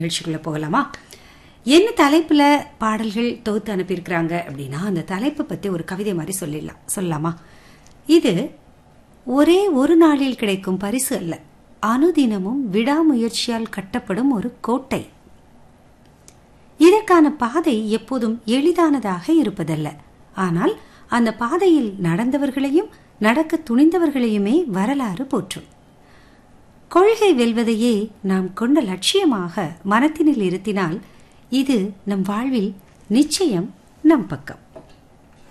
நிகழ்ச்சிக்குள்ள போகலாமா என்ன தலைப்புல பாடல்கள் தொகுத்து அனுப்பியிருக்கிறாங்க அப்படின்னா அந்த தலைப்பை பத்தி ஒரு கவிதை மாதிரி சொல்லிடலாம் சொல்லலாமா இது ஒரே ஒரு நாளில் கிடைக்கும் பரிசு அல்ல அனுதினமும் விடாமுயற்சியால் கட்டப்படும் ஒரு கோட்டை இதற்கான பாதை எப்போதும் எளிதானதாக இருப்பதல்ல ஆனால் அந்த பாதையில் நடந்தவர்களையும் நடக்க துணிந்தவர்களையுமே வரலாறு போற்றும் கொள்கை வெல்வதையே நாம் கொண்ட லட்சியமாக மனத்தினில் இருத்தினால் இது நம் வாழ்வில் நிச்சயம் நம் பக்கம்